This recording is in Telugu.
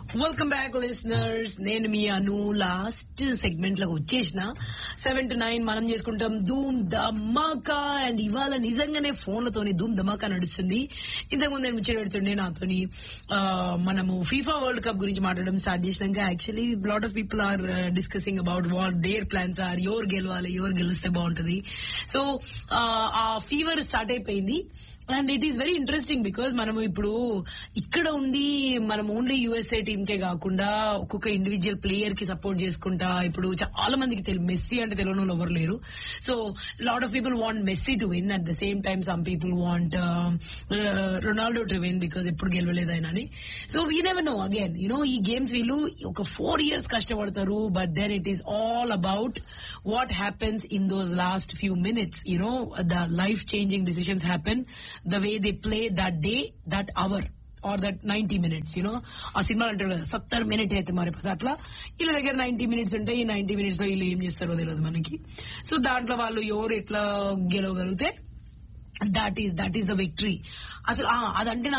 వెల్కమ్ బ్యాక్ లిసనర్స్ నేను మీ అను లాస్ట్ సెగ్మెంట్ లోకి వచ్చేసిన సెవెన్ టు నైన్ మనం చేసుకుంటాం ధూమ్ ధమాకా అండ్ ఇవాళ నిజంగానే ఫోన్లతోని ధూమ్ ధమాకా నడుస్తుంది ఇంతకుముందు నేను ముచ్చట పెడుతుండే నాతోని ఆ, మనము ఫీఫా వరల్డ్ కప్ గురించి మాట్లాడడం స్టార్ట్ చేసినాక actually lot of people are discussing about what their plans are ఎవరు గెలవాలి ఎవరు గెలిస్తే బాగుంటది సో ఆ ఫీవర్ స్టార్ట్ అయిపోయింది and it is very interesting because మనము ఇప్పుడు ఇక్కడ ఉండి మనం ఓన్లీ యుఎస్ఏ టీమ్ కే కాకుండా ఒక్కొక్క ఇండివిజువల్ ప్లేయర్ కి సపోర్ట్ చేసుకుంటా ఇప్పుడు చాలా మందికి తెలియదు మెస్సీ అంటే తెలియని వాళ్ళు ఎవరు లేరు so lot of people want Messi to win at the same time some people want Ronaldo to win because ఎప్పుడు గెలవలేదు ఆయన అని so we never know again you know ఈ గేమ్స్ వీళ్ళు ఒక ఫోర్ ఇయర్స్ కష్టపడతారు but then it is all about what happens in those last few minutes you know the life changing decisions happen the way they play that day that hour or that ninety minutes you know ఆ సినిమాలు అంటారు కదా సత్తర్ మినిట్ అయితే మరి పాస్ అట్లా వీళ్ళ దగ్గర నైన్టీ మినిట్స్ ఉంటాయి ఈ నైన్టీ మినిట్స్ లో వీళ్ళు ఏం చేస్తారో తెలియదు మనకి సో దాంట్లో వాళ్ళు ఎవరు ఎట్లా గెలవగలిగితే that is that is the victory అసలు ఆ, అదంటే నాకు